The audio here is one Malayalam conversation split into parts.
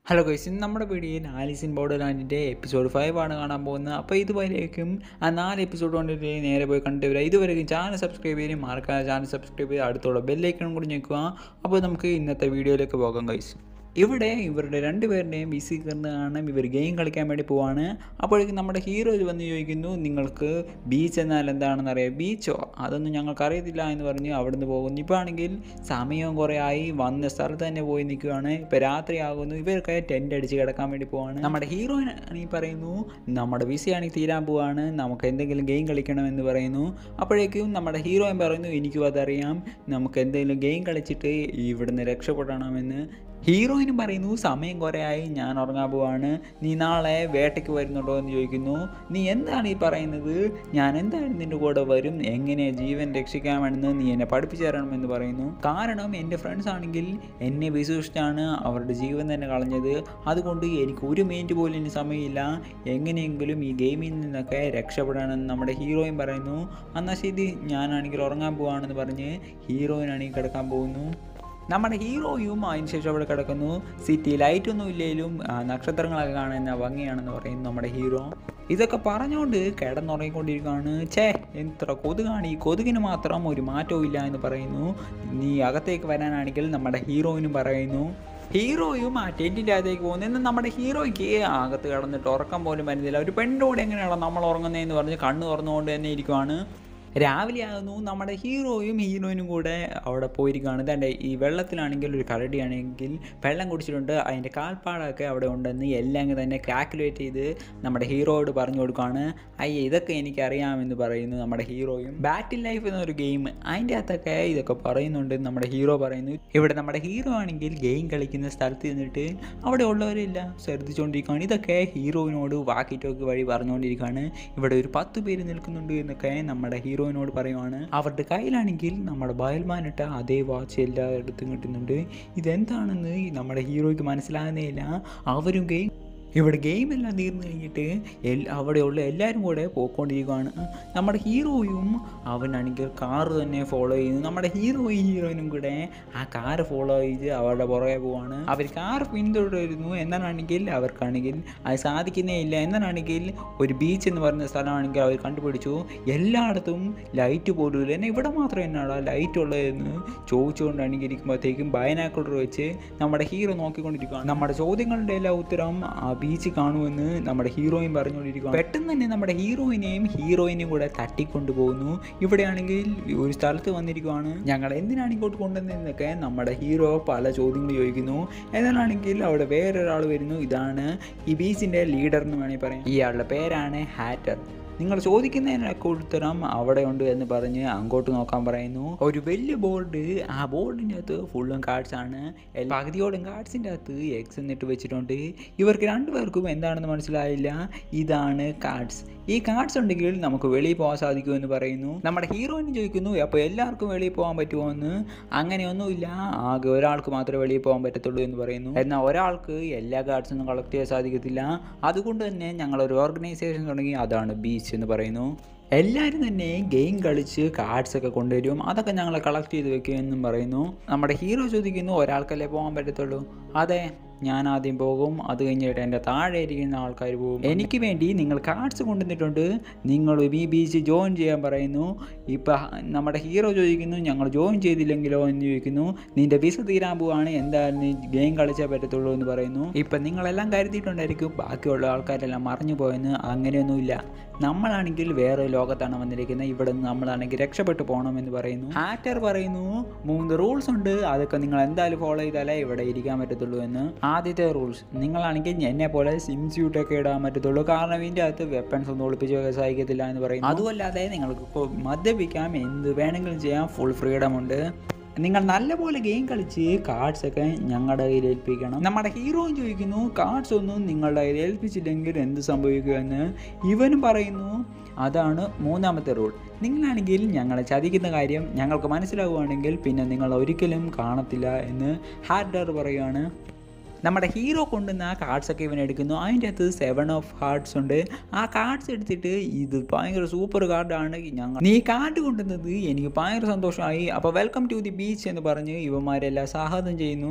ഹലോ ഗൈസ് ഇന്ന് നമ്മുടെ വീഡിയോയിൽ ആലീസ് ഇൻ ബോർഡർലാൻഡിൻ്റെ എപ്പിസോഡ് ഫൈവ് ആണ് കാണാൻ പോകുന്നത് അപ്പോൾ ഇതുവരേക്കും ആ നാല് എപ്പിസോഡ് കൊണ്ടിട്ട് നേരെ പോയി കണ്ടു വരിക ഇതുവരെയും ചാനൽ സബ്സ്ക്രൈബ് ചെയ്യാനും മറക്കാതെ ചാനൽ സബ്സ്ക്രൈബ് ചെയ്ത് അടുത്തുള്ള ബെല്ലൈക്കണം കൂടി ഞെക്കുക അപ്പോൾ നമുക്ക് ഇന്നത്തെ വീഡിയോയിലേക്ക് പോകാം ഗൈസ് ഇവിടെ ഇവരുടെ രണ്ടുപേരുടെയും ബിസി കാരണം ഇവർ ഗെയിം കളിക്കാൻ വേണ്ടി പോവാണ് അപ്പോഴേക്കും നമ്മുടെ ഹീറോ വന്ന് ചോദിക്കുന്നു നിങ്ങൾക്ക് ബീച്ച് എന്നാൽ എന്താണെന്ന് അറിയാം ബീച്ചോ അതൊന്നും ഞങ്ങൾക്ക് അറിയത്തില്ല എന്ന് പറഞ്ഞ് അവിടുന്ന് പോകുന്നു ഇപ്പോൾ ആണെങ്കിൽ സമയവും കുറേ ആയി വന്ന സ്ഥലത്ത് തന്നെ പോയി നിൽക്കുകയാണ് ഇപ്പോൾ രാത്രിയാകുന്നു ഇവരൊക്കെ ടെൻ്റ് അടിച്ച് കിടക്കാൻ വേണ്ടി പോവാണ് നമ്മുടെ ഹീറോയിൻ ആണെങ്കിൽ പറയുന്നു നമ്മുടെ ബിസി ആണെങ്കിൽ തീരാൻ പോവാണ് നമുക്ക് എന്തെങ്കിലും ഗെയിം കളിക്കണമെന്ന് പറയുന്നു അപ്പോഴേക്കും നമ്മുടെ ഹീറോയിൻ പറയുന്നു എനിക്കും അതറിയാം നമുക്ക് എന്തെങ്കിലും ഗെയിം കളിച്ചിട്ട് ഇവിടുന്ന് രക്ഷപ്പെടണമെന്ന് ഹീറോയിനും പറയുന്നു സമയം കുറേ ആയി ഞാൻ ഉറങ്ങാൻ പോവാണ് നീ നാളെ വേട്ടയ്ക്ക് വരുന്നുണ്ടോ എന്ന് ചോദിക്കുന്നു നീ എന്താണ് ഈ പറയുന്നത് ഞാൻ എന്തായാലും നിൻ്റെ കൂടെ വരും എങ്ങനെ ജീവൻ രക്ഷിക്കാമെന്ന് നീ എന്നെ പഠിപ്പിച്ചു തരണമെന്ന് പറയുന്നു കാരണം എൻ്റെ ഫ്രണ്ട്സ് ആണെങ്കിൽ എന്നെ വിശ്വസിച്ചാണ് അവരുടെ ജീവൻ തന്നെ കളഞ്ഞത് അതുകൊണ്ട് എനിക്ക് ഒരു മിനിറ്റ് പോലും ഇനി സമയമില്ല എങ്ങനെയെങ്കിലും ഈ ഗെയിമിൽ നിന്നൊക്കെ രക്ഷപ്പെടണമെന്ന് നമ്മുടെ ഹീറോയിൻ പറയുന്നു എന്നാൽ ശരി ഞാനാണെങ്കിൽ ഉറങ്ങാൻ പോവാണെന്ന് പറഞ്ഞ് ഹീറോയിനാണെങ്കിൽ കിടക്കാൻ പോകുന്നു നമ്മുടെ ഹീറോയും അതിന് ശേഷം അവിടെ കിടക്കുന്നു സിറ്റി ലൈറ്റൊന്നും ഇല്ലെങ്കിലും ആ, നക്ഷത്രങ്ങളൊക്കെ കാണുന്ന ഭംഗിയാണെന്ന് പറയുന്നു നമ്മുടെ ഹീറോ ഇതൊക്കെ പറഞ്ഞുകൊണ്ട് കിടന്നുറങ്ങിക്കൊണ്ടിരിക്കുകയാണ് ഛേ എത്ര കൊതുകാണ് ഈ കൊതുകിന് മാത്രം ഒരു മാറ്റവും ഇല്ല എന്ന് പറയുന്നു നീ അകത്തേക്ക് വരാനാണെങ്കിൽ നമ്മുടെ ഹീറോയിനും പറയുന്നു ഹീറോയും ആ ടെൻറ്റിൻ്റെ അകത്തേക്ക് പോകുന്നു എന്നാൽ നമ്മുടെ ഹീറോയ്ക്ക് അകത്ത് കിടന്നിട്ട് ഉറക്കം പോലും വരുന്നില്ല ഒരു പെണ്ണോട് എങ്ങനെയാണ് നമ്മൾ ഉറങ്ങുന്നതെന്ന് പറഞ്ഞ് കണ്ണ് തുറന്നുകൊണ്ട് തന്നെ ഇരിക്കുവാണ് രാവിലെ ആകുന്നു നമ്മുടെ ഹീറോയും ഹീറോയിനും കൂടെ അവിടെ പോയിരിക്കുകയാണ് ഇതാണ്ട് ഈ വെള്ളത്തിലാണെങ്കിൽ ഒരു കരടിയാണെങ്കിൽ വെള്ളം കുടിച്ചിട്ടുണ്ട് അതിൻ്റെ കാൽപ്പാടൊക്കെ അവിടെ ഉണ്ടെന്ന് എല്ലാം അങ്ങ് തന്നെ കാൽക്കുലേറ്റ് ചെയ്ത് നമ്മുടെ ഹീറോയോട് പറഞ്ഞു കൊടുക്കുകയാണ് അയ്യേ ഇതൊക്കെ എനിക്കറിയാമെന്ന് പറയുന്നു നമ്മുടെ ഹീറോയും ബാറ്റിൽ ലൈഫ് എന്നൊരു ഗെയിം അതിൻ്റെ അകത്തൊക്കെ ഇതൊക്കെ പറയുന്നുണ്ട് നമ്മുടെ ഹീറോ പറയുന്നു ഇവിടെ നമ്മുടെ ഹീറോ ആണെങ്കിൽ ഗെയിം കളിക്കുന്ന സ്ഥലത്ത് നിന്നിട്ട് അവിടെ ഉള്ളവരെല്ലാം ശ്രദ്ധിച്ചുകൊണ്ടിരിക്കുകയാണ് ഇതൊക്കെ ഹീറോയിനോട് വാക്കി ടോക്ക് വഴി പറഞ്ഞുകൊണ്ടിരിക്കുകയാണ് ഇവിടെ ഒരു പത്ത് പേര് നിൽക്കുന്നുണ്ട് എന്നൊക്കെ നമ്മുടെ ഹീറോയിനോട് പറയുവാണ് അവരുടെ കയ്യിലാണെങ്കിൽ നമ്മുടെ ബയൽമാനിട്ട അതേ വാച്ച് എല്ലായിടത്തും കിട്ടുന്നുണ്ട് ഇതെന്താണെന്ന് ഈ നമ്മുടെ ഹീറോയ്ക്ക് മനസ്സിലാകുന്നേ ഇല്ല അവരും ഗെയിം ഇവിടെ ഗെയിം എല്ലാം തീർന്നു കഴിഞ്ഞിട്ട് എൽ അവിടെയുള്ള എല്ലാവരും കൂടെ പോയിക്കൊണ്ടിരിക്കുകയാണ് നമ്മുടെ ഹീറോയും അവനാണെങ്കിൽ കാറ് തന്നെ ഫോളോ ചെയ്യുന്നു നമ്മുടെ ഹീറോയും ഹീറോയിനും കൂടെ ആ കാറ് ഫോളോ ചെയ്ത് അവരുടെ പുറകെ പോവാണ് അവർ കാർ പിന്തുടരുന്നു എന്നാണെങ്കിൽ അവർക്കാണെങ്കിൽ അത് സാധിക്കുന്നേ ഇല്ല എന്നാണെങ്കിൽ ഒരു ബീച്ച് എന്ന് പറയുന്ന സ്ഥലമാണെങ്കിൽ അവർ കണ്ടുപിടിച്ചു എല്ലായിടത്തും ലൈറ്റ് പോലും ഇല്ല എന്നാൽ ഇവിടെ മാത്രം എന്നാടാ ലൈറ്റ് ഉള്ളതെന്ന് ചോദിച്ചുകൊണ്ടാണെങ്കിൽ ഇരിക്കുമ്പോഴത്തേക്കും ബയനാക്കുളർ വെച്ച് നമ്മുടെ ഹീറോ നോക്കിക്കൊണ്ടിരിക്കുകയാണ് നമ്മുടെ ചോദ്യങ്ങളുടെ എല്ലാം ഉത്തരം ആ ബീച്ച് കാണുമെന്ന് നമ്മുടെ ഹീറോയിൻ പറഞ്ഞുകൊണ്ടിരിക്കുക പെട്ടെന്ന് തന്നെ നമ്മുടെ ഹീറോയിനെയും ഹീറോയിനെയും കൂടെ തട്ടിക്കൊണ്ടു പോകുന്നു ഇവിടെയാണെങ്കിൽ ഒരു സ്ഥലത്ത് വന്നിരിക്കുവാണ് ഞങ്ങൾ എന്തിനാണ് ഇങ്ങോട്ട് കൊണ്ടുവന്നതെന്നൊക്കെ നമ്മുടെ ഹീറോ പല ചോദ്യങ്ങൾ ചോദിക്കുന്നു എന്നാണെങ്കിൽ അവിടെ വേറൊരാൾ വരുന്നു ഇതാണ് ഈ ബീച്ചിൻ്റെ ലീഡർ എന്ന് വേണമെങ്കിൽ പറയാം ഇയാളുടെ പേരാണ് ഹാറ്റർ നിങ്ങൾ ചോദിക്കുന്നതിനൊക്കെ ഉത്തരം അവിടെ ഉണ്ട് എന്ന് പറഞ്ഞ് അങ്ങോട്ട് നോക്കാൻ പറയുന്നു ഒരു വലിയ ബോർഡ് ആ ബോർഡിൻ്റെ അകത്ത് ഫുള്ളും കാർഡ്സ് ആണ് എല്ലാ- പകുതിയോടും കാർഡ്സിൻ്റെ അകത്ത് എക്സ് എന്നിട്ട് വെച്ചിട്ടുണ്ട് ഇവർക്ക് രണ്ടുപേർക്കും എന്താണെന്ന് മനസ്സിലായില്ല ഇതാണ് കാർഡ്സ് ഈ കാർഡ്സ് ഉണ്ടെങ്കിൽ നമുക്ക് വെളിയിൽ പോകാൻ സാധിക്കുമെന്ന് പറയുന്നു നമ്മുടെ ഹീറോയിന് ചോദിക്കുന്നു അപ്പോൾ എല്ലാവർക്കും വെളിയിൽ പോകാൻ പറ്റുമോ എന്ന് അങ്ങനെയൊന്നുമില്ല ആകെ ഒരാൾക്ക് മാത്രമേ വെളിയിൽ പോകാൻ പറ്റത്തുള്ളൂ എന്ന് പറയുന്നു എന്നാൽ ഒരാൾക്ക് എല്ലാ കാർഡ്സൊന്നും കളക്ട് ചെയ്യാൻ സാധിക്കത്തില്ല അതുകൊണ്ട് തന്നെ ഞങ്ങളൊരു ഓർഗനൈസേഷൻ തുടങ്ങി അതാണ് ബീച്ച് എന്ന് പറയുന്നു എല്ലാവരും തന്നെ ഗെയിം കളിച്ച് കാർഡ്സ് ഒക്കെ കൊണ്ടുവരും അതൊക്കെ ഞങ്ങൾ കളക്ട് ചെയ്ത് വെക്കുമെന്നും പറയുന്നു നമ്മുടെ ഹീറോ ചോദിക്കുന്നു ഒരാൾക്കല്ലേ പോകാൻ പറ്റത്തുള്ളൂ അതെ ഞാൻ ആദ്യം പോകും അത് കഴിഞ്ഞിട്ട് എൻ്റെ താഴെ ഇരിക്കുന്ന ആൾക്കാർ പോകും എനിക്ക് വേണ്ടി നിങ്ങൾ കാർഡ്സ് കൊണ്ടുവന്നിട്ടുണ്ട് നിങ്ങൾ ഈ ബീച്ച് ജോയിൻ ചെയ്യാൻ പറയുന്നു ഇപ്പം നമ്മുടെ ഹീറോ ചോദിക്കുന്നു ഞങ്ങൾ ജോയിൻ ചെയ്തില്ലെങ്കിലോ എന്ന് ചോദിക്കുന്നു നിൻ്റെ വിസ തീരാൻ പോവാണ് എന്തായാലും നീ ഗെയിം കളിച്ചേ പറ്റത്തുള്ളൂ എന്ന് പറയുന്നു ഇപ്പം നിങ്ങളെല്ലാം കരുതിയിട്ടുണ്ടായിരിക്കും ബാക്കിയുള്ള ആൾക്കാരെല്ലാം മറിഞ്ഞു പോയെന്ന് അങ്ങനെയൊന്നുമില്ല നമ്മളാണെങ്കിൽ വേറെ ലോകത്താണ് വന്നിരിക്കുന്നത് ഇവിടെ നിന്ന് നമ്മളാണെങ്കിൽ രക്ഷപ്പെട്ടു പോകണമെന്ന് പറയുന്നു ഹാറ്റർ പറയുന്നു മൂന്ന് റൂൾസ് ഉണ്ട് അതൊക്കെ നിങ്ങൾ എന്തായാലും ഫോളോ ചെയ്താലേ ഇവിടെ ഇരിക്കാൻ പറ്റത്തുള്ളൂ എന്ന് ആദ്യത്തെ റൂൾസ് നിങ്ങളാണെങ്കിൽ എന്നെ പോലെ സിം സ്യൂട്ടൊക്കെ ഇടാൻ പറ്റത്തുള്ളൂ കാരണം ഇതിൻ്റെ അകത്ത് വെപ്പൺസ് ഒന്നും ഒളിപ്പിച്ച് വെക്കാൻ സാധിക്കത്തില്ല എന്ന് പറയുന്നു അതുമല്ലാതെ നിങ്ങൾക്ക് ഇപ്പോൾ മദ്യപിക്കാം എന്ത് വേണമെങ്കിലും ചെയ്യാം ഫുൾ ഫ്രീഡം ഉണ്ട് നിങ്ങൾ നല്ലപോലെ ഗെയിം കളിച്ച് കാർഡ്സ് ഒക്കെ ഞങ്ങളുടെ കയ്യിൽ ഏൽപ്പിക്കണം നമ്മുടെ ഹീറോയും ചോദിക്കുന്നു കാർഡ്സ് ഒന്നും നിങ്ങളുടെ കയ്യിൽ ഏൽപ്പിച്ചില്ലെങ്കിൽ എന്ത് സംഭവിക്കുമെന്ന് ഇവനും പറയുന്നു അതാണ് മൂന്നാമത്തെ റൂൾ നിങ്ങളാണെങ്കിൽ ഞങ്ങളെ ചതിക്കുന്ന കാര്യം ഞങ്ങൾക്ക് മനസ്സിലാവുകയാണെങ്കിൽ പിന്നെ നിങ്ങൾ ഒരിക്കലും കാണത്തില്ല എന്ന് ഹാർഡർ പറയുകയാണ് നമ്മുടെ ഹീറോ കൊണ്ടുവന്ന ആ കാർഡ്സൊക്കെ ഇവൻ എടുക്കുന്നു അതിൻ്റെ അകത്ത് സെവൻ ഓഫ് ഹാർട്സ് ഉണ്ട് ആ കാർഡ്സ് എടുത്തിട്ട് ഇത് ഭയങ്കര സൂപ്പർ കാർഡാണ് ഞങ്ങൾ നീ കാർഡ് കൊണ്ടുവന്നത് എനിക്ക് ഭയങ്കര സന്തോഷമായി അപ്പോൾ വെൽക്കം ടു ദി ബീച്ച് എന്ന് പറഞ്ഞ് ഇവന്മാരെല്ലാം സ്വാഗതം ചെയ്യുന്നു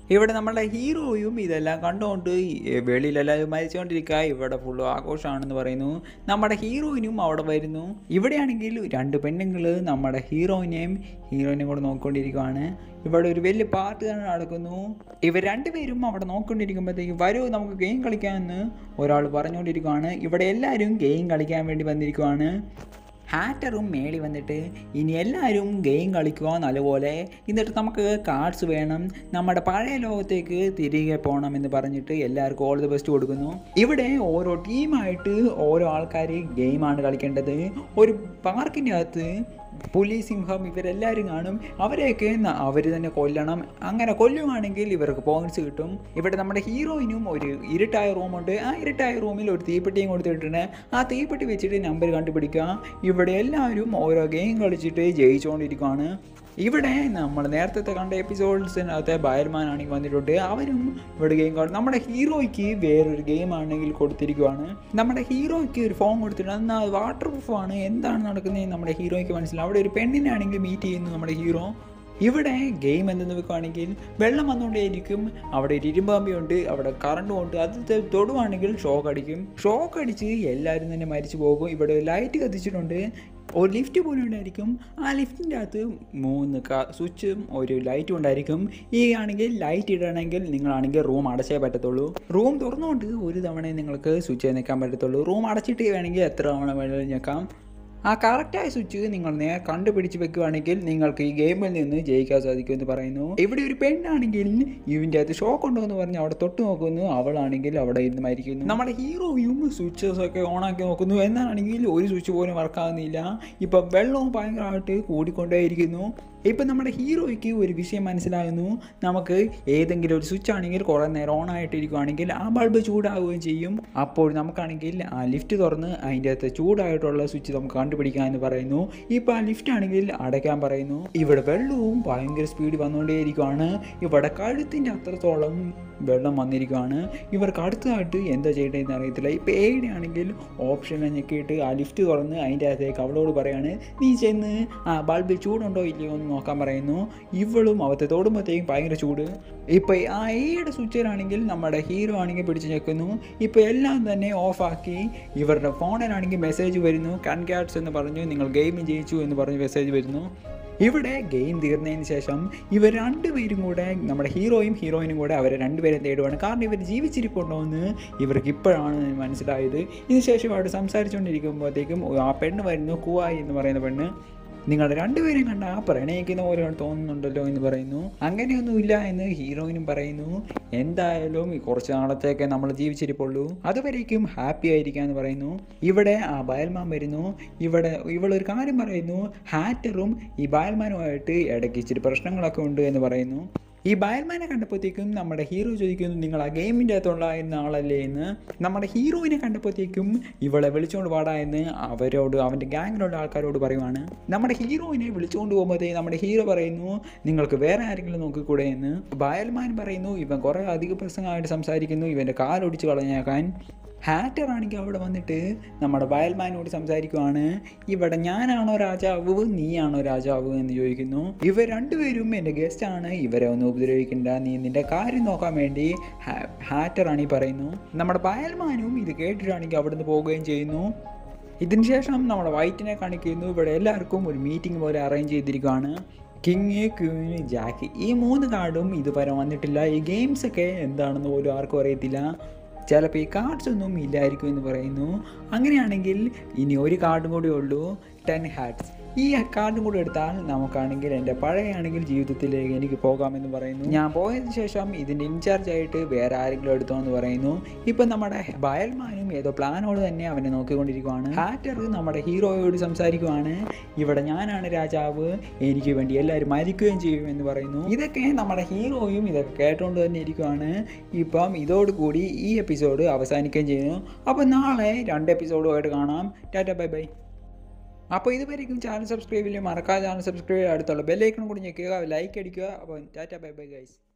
ഇവിടെ നമ്മുടെ ഹീറോയും ഇതെല്ലാം കണ്ടുകൊണ്ട് ഈ വെളിയിലെല്ലാവരും മരിച്ചുകൊണ്ടിരിക്കുക ഇവിടെ ഫുള്ള് ആഘോഷമാണെന്ന് പറയുന്നു നമ്മുടെ ഹീറോയിനും അവിടെ വരുന്നു ഇവിടെയാണെങ്കിൽ രണ്ട് പെണ്ണുങ്ങൾ നമ്മുടെ ഹീറോയിനെയും ഹീറോയിനെയും കൂടെ നോക്കിക്കൊണ്ടിരിക്കുകയാണ് ഇവിടെ ഒരു വലിയ പാർട്ടി തന്നെ നടക്കുന്നു ഇവർ രണ്ടുപേരും അവിടെ നോക്കിക്കൊണ്ടിരിക്കുമ്പോഴത്തേക്കും വരൂ നമുക്ക് ഗെയിം കളിക്കാമെന്ന് ഒരാൾ പറഞ്ഞുകൊണ്ടിരിക്കുകയാണ് ഇവിടെ എല്ലാവരും ഗെയിം കളിക്കാൻ വേണ്ടി വന്നിരിക്കുകയാണ് ഹാറ്ററും മേളി വന്നിട്ട് ഇനി എല്ലാവരും ഗെയിം കളിക്കുക നല്ലപോലെ എന്നിട്ട് നമുക്ക് കാർഡ്സ് വേണം നമ്മുടെ പഴയ ലോകത്തേക്ക് തിരികെ പോകണം എന്ന് പറഞ്ഞിട്ട് എല്ലാവർക്കും ഓൾ ദി ബെസ്റ്റ് കൊടുക്കുന്നു ഇവിടെ ഓരോ ടീമായിട്ട് ഓരോ ആൾക്കാർ ഗെയിമാണ് കളിക്കേണ്ടത് ഒരു പാർക്കിൻ്റെ അകത്ത് പുലി സിംഹം ഇവരെല്ലാവരും കാണും അവരെയൊക്കെ അവർ തന്നെ കൊല്ലണം അങ്ങനെ കൊല്ലുവാണെങ്കിൽ ഇവർക്ക് പോയിന്റ്സ് കിട്ടും ഇവിടെ നമ്മുടെ ഹീറോയിനും ഒരു ഇരുട്ടായ റൂമുണ്ട് ആ ഇരുട്ടായ റൂമിൽ ഒരു തീപ്പെട്ടിയും കൊടുത്തിട്ടുണ്ട് ആ തീപ്പെട്ടി വെച്ചിട്ട് നമ്പർ കണ്ടുപിടിക്കുക ഇവിടെ എല്ലാവരും ഓരോ ഗെയിം കളിച്ചിട്ട് ജയിച്ചുകൊണ്ടിരിക്കുകയാണ് ഇവിടെ നമ്മൾ നേരത്തെ കണ്ട എപ്പിസോഡ്സിനകത്തെ ബയർമാനാണെങ്കിൽ വന്നിട്ടുണ്ട് അവരും ഇവിടെ ഗെയിം കാണും നമ്മുടെ ഹീറോയ്ക്ക് വേറൊരു ഗെയിം ആണെങ്കിൽ കൊടുത്തിരിക്കുവാണ് നമ്മുടെ ഹീറോയ്ക്ക് ഒരു ഫോൺ കൊടുത്തിട്ടുണ്ട് എന്നാൽ വാട്ടർ പ്രൂഫാണ് എന്താണ് നടക്കുന്നത് നമ്മുടെ ഹീറോയ്ക്ക് മനസ്സിലാവും അവിടെ ഒരു പെണ്ണിനാണെങ്കിൽ മീറ്റ് ചെയ്യുന്നു നമ്മുടെ ഹീറോ ഇവിടെ ഗെയിം എന്തെന്ന് വെക്കുകയാണെങ്കിൽ വെള്ളം വന്നുകൊണ്ടേയിരിക്കും അവിടെ ഒരു ഇരുമ്പാമ്പിയുണ്ട് അവിടെ കറണ്ടും ഉണ്ട് അത് ത- തൊടുവാണെങ്കിൽ ഷോക്ക് അടിക്കും ഷോക്ക് അടിച്ച് എല്ലാവരും തന്നെ മരിച്ചു പോകും ഇവിടെ ലൈറ്റ് കത്തിച്ചിട്ടുണ്ട് ഒരു ലിഫ്റ്റ് പോലും ഉണ്ടായിരിക്കും ആ ലിഫ്റ്റിൻ്റെ അകത്ത് മൂന്ന് സ്വിച്ചും ഒരു ലൈറ്റും ഉണ്ടായിരിക്കും ഈ ആണെങ്കിൽ ലൈറ്റ് ഇടണമെങ്കിൽ നിങ്ങളാണെങ്കിൽ റൂം അടച്ചേ പറ്റത്തുള്ളൂ റൂം തുറന്നുകൊണ്ട് ഒരു തവണ നിങ്ങൾക്ക് സ്വിച്ച് നിൽക്കാൻ പറ്റത്തുള്ളൂ റൂം അടച്ചിട്ട് വേണമെങ്കിൽ എത്ര തവണ വേണമെങ്കിലും ഞെക്കാം ആ കറക്റ്റായ സ്വിച്ച് നിങ്ങൾ നേരെ കണ്ടുപിടിച്ച് വെക്കുകയാണെങ്കിൽ നിങ്ങൾക്ക് ഈ ഗെയിമിൽ നിന്ന് ജയിക്കാൻ സാധിക്കുമെന്ന് പറയുന്നു ഇവിടെ ഒരു പെണ്ണാണെങ്കിൽ ഇവൻ്റെ അകത്ത് ഷോക്ക് ഉണ്ടോ എന്ന് പറഞ്ഞ് അവിടെ തൊട്ട് നോക്കുന്നു അവളാണെങ്കിൽ അവിടെ ഇരുന്ന് മരിക്കുന്നു നമ്മുടെ ഹീറോയും സ്വിച്ചസ് ഒക്കെ ഓണാക്കി നോക്കുന്നു എന്നാണെങ്കിൽ ഒരു സ്വിച്ച് പോലും വർക്കാകുന്നില്ല ഇപ്പം വെള്ളവും ഭയങ്കരമായിട്ട് കൂടിക്കൊണ്ടേയിരിക്കുന്നു ഇപ്പം നമ്മുടെ ഹീറോയ്ക്ക് ഒരു വിഷയം മനസ്സിലാകുന്നു നമുക്ക് ഏതെങ്കിലും ഒരു സ്വിച്ച് ആണെങ്കിൽ കുറേ നേരം ഓൺ ആയിട്ടിരിക്കുകയാണെങ്കിൽ ആ ബൾബ് ചൂടാവുകയും ചെയ്യും അപ്പോൾ നമുക്കാണെങ്കിൽ ആ ലിഫ്റ്റ് തുറന്ന് അതിൻ്റെ അകത്ത് ചൂടായിട്ടുള്ള സ്വിച്ച് നമുക്ക് കണ്ടുപിടിക്കാമെന്ന് പറയുന്നു ഇപ്പോൾ ആ ലിഫ്റ്റ് ആണെങ്കിൽ അടയ്ക്കാൻ പറയുന്നു ഇവിടെ വെള്ളവും ഭയങ്കര സ്പീഡ് വന്നുകൊണ്ടേയിരിക്കുകയാണ് ഇവിടെ കഴുത്തിൻ്റെ അത്രത്തോളം വെള്ളം വന്നിരിക്കുകയാണ് ഇവർക്ക് അടുത്തതായിട്ട് എന്താ ചെയ്യേണ്ടതെന്ന് അറിയത്തില്ല ഇപ്പോൾ എയുടെ ആണെങ്കിൽ ഓപ്ഷൻ ഞെക്കിയിട്ട് ആ ലിഫ്റ്റ് തുറന്ന് അതിൻ്റെ അകത്തേക്ക് അവളോട് പറയാണ് നീ ചെന്ന് ആ ബൾബിൽ ചൂടുണ്ടോ ഇല്ലയോ എന്ന് നോക്കാൻ പറയുന്നു ഇവളും അവത്തെ തൊടുമ്പോഴത്തേക്കും ഭയങ്കര ചൂട് ഇപ്പോൾ ആ എയുടെ സ്വിച്ചിലാണെങ്കിൽ നമ്മുടെ ഹീറോ ആണെങ്കിൽ പിടിച്ച് ഞെക്കുന്നു ഇപ്പോൾ എല്ലാം തന്നെ ഓഫാക്കി ഇവരുടെ ഫോണിലാണെങ്കിൽ മെസ്സേജ് വരുന്നു കൺഗ്രാറ്റ്സ് എന്ന് പറഞ്ഞു നിങ്ങൾ ഗെയിം ജയിച്ചു എന്ന് പറഞ്ഞ് മെസ്സേജ് വരുന്നു ഇവിടെ ഗെയിം തീർന്നതിന് ശേഷം ഇവർ രണ്ടുപേരും കൂടെ നമ്മുടെ ഹീറോയും ഹീറോയിനും കൂടെ അവരെ രണ്ടുപേരെ തേടുവാണ് കാരണം ഇവർ ജീവിച്ചിരിപ്പുണ്ടോ എന്ന് ഇവർക്ക് ഇപ്പോഴാണ് മനസ്സിലായത് ഇതിനുശേഷം അവിടെ സംസാരിച്ചുകൊണ്ടിരിക്കുമ്പോഴത്തേക്കും ആ പെണ്ണ് വരുന്നു കുവായി എന്ന് പറയുന്ന പെണ്ണ് നിങ്ങൾ രണ്ടുപേരും കണ്ട ആ പ്രണയിക്കുന്ന പോലെയാണ് തോന്നുന്നുണ്ടല്ലോ എന്ന് പറയുന്നു അങ്ങനെയൊന്നുമില്ല എന്ന് ഹീറോയിനും പറയുന്നു എന്തായാലും ഈ കുറച്ച് നാളത്തേക്ക് നമ്മൾ ജീവിച്ചിരിപ്പുള്ളൂ അതുവരേക്കും ഹാപ്പി ആയിരിക്കാന്ന് പറയുന്നു ഇവിടെ ആ ബയൽമാൻ വരുന്നു ഇവിടെ ഇവളൊരു കാര്യം പറയുന്നു ഹാറ്ററും ഈ ബയൽമാനുമായിട്ട് ഇടയ്ക്ക് ഇച്ചിരി പ്രശ്നങ്ങളൊക്കെ ഉണ്ട് എന്ന് പറയുന്നു ഈ ബയൽമാനെ കണ്ടപ്പോഴത്തേക്കും നമ്മുടെ ഹീറോ ചോദിക്കുന്നു നിങ്ങൾ ആ ഗെയിമിൻ്റെ അകത്തുള്ളായിരുന്ന ആളല്ലേ എന്ന് നമ്മുടെ ഹീറോയിനെ കണ്ടപ്പോഴത്തേക്കും ഇവളെ വിളിച്ചുകൊണ്ട് പാടാ എന്ന് അവരോട് അവൻ്റെ ഗ്യാങ്ങിലുള്ള ആൾക്കാരോട് പറയുവാണ് നമ്മുടെ ഹീറോയിനെ വിളിച്ചുകൊണ്ട് പോകുമ്പോഴത്തേക്കും നമ്മുടെ ഹീറോ പറയുന്നു നിങ്ങൾക്ക് വേറെ ആരെങ്കിലും നോക്കിക്കൂടെ എന്ന് ബയൽമാൻ പറയുന്നു ഇവൻ കുറേ അധിക പ്രസംഗമായിട്ട് സംസാരിക്കുന്നു ഇവൻ്റെ കാലൊടിച്ച് കളഞ്ഞേക്കാൻ ഹാറ്റർ ആണെങ്കിൽ അവിടെ വന്നിട്ട് നമ്മുടെ ബയൽമാനോട് സംസാരിക്കുവാണ് ഇവിടെ ഞാനാണോ രാജാവ് നീയാണോ രാജാവ് എന്ന് ചോദിക്കുന്നു ഇവർ രണ്ടുപേരും എൻ്റെ ഗസ്റ്റാണ് ഇവരെ ഒന്നും ഉപദ്രവിക്കണ്ട നീ നിന്റെ കാര്യം നോക്കാൻ വേണ്ടി ഹാ- ഹാറ്റർ ആണ് ഈ പറയുന്നു നമ്മുടെ ബയൽമാനും ഇത് കേട്ടിട്ടാണെങ്കിൽ അവിടുന്ന് പോവുകയും ചെയ്യുന്നു ഇതിന് ശേഷം നമ്മുടെ വൈറ്റിനെ കാണിക്കുന്നു ഇവിടെ എല്ലാവർക്കും ഒരു മീറ്റിംഗ് പോലെ അറേഞ്ച് ചെയ്തിരിക്കുകയാണ് കിങ് ക്യൂന് ജാക്കി ഈ മൂന്ന് കാർഡും ഇതുവരെ വന്നിട്ടില്ല ഈ ഗെയിംസ് ഒക്കെ എന്താണെന്ന് പോലും ആർക്കും അറിയത്തില്ല ചിലപ്പോൾ ഈ കാർഡ്സ് ഒന്നും ഇല്ലായിരിക്കും എന്ന് പറയുന്നു അങ്ങനെയാണെങ്കിൽ ഇനി ഒരു കാർഡും കൂടി ഉള്ളൂ ടെൻ ഹാറ്റ്സ് ഈ കാർഡും കൂടി എടുത്താൽ നമുക്കാണെങ്കിൽ എൻ്റെ പഴയ ആണെങ്കിൽ ജീവിതത്തിലേക്ക് എനിക്ക് പോകാമെന്ന് പറയുന്നു ഞാൻ പോയതിന് ശേഷം ഇതിൻ്റെ ഇൻചാർജ് ആയിട്ട് വേറെ ആരെങ്കിലും എടുത്തോ എന്ന് പറയുന്നു ഇപ്പം നമ്മുടെ ബയൽമാനും ഏതോ പ്ലാനോട് തന്നെ അവനെ നോക്കിക്കൊണ്ടിരിക്കുവാണ് ഹാറ്റർ നമ്മുടെ ഹീറോയോട് സംസാരിക്കുവാണ് ഇവിടെ ഞാനാണ് രാജാവ് എനിക്ക് വേണ്ടി എല്ലാവരും മരിക്കുകയും ചെയ്യും എന്ന് പറയുന്നു ഇതൊക്കെ നമ്മുടെ ഹീറോയും ഇതൊക്കെ കേട്ടുകൊണ്ട് തന്നെ ഇരിക്കുവാണ് ഇപ്പം ഇതോടുകൂടി ഈ എപ്പിസോഡ് അവസാനിക്കുകയും ചെയ്യുന്നു അപ്പോൾ നാളെ രണ്ട് എപ്പിസോഡുമായിട്ട് കാണാം ടാറ്റ ബൈ ബൈ അപ്പോൾ ഇതുവരെയും ചാനൽ സബ്സ്ക്രൈബ് ചെയ്യാൻ മറക്കാതെ ചാനൽ സബ്സ്ക്രൈബ് ചെയ്യുക അടുത്തുള്ള ബെല്ലൈക്കൺ കൂടി ഞെക്കുക ലൈക്ക് അടിക്കുക അപ്പോൾ ടാറ്റ ബൈ ബൈ ഗൈസ്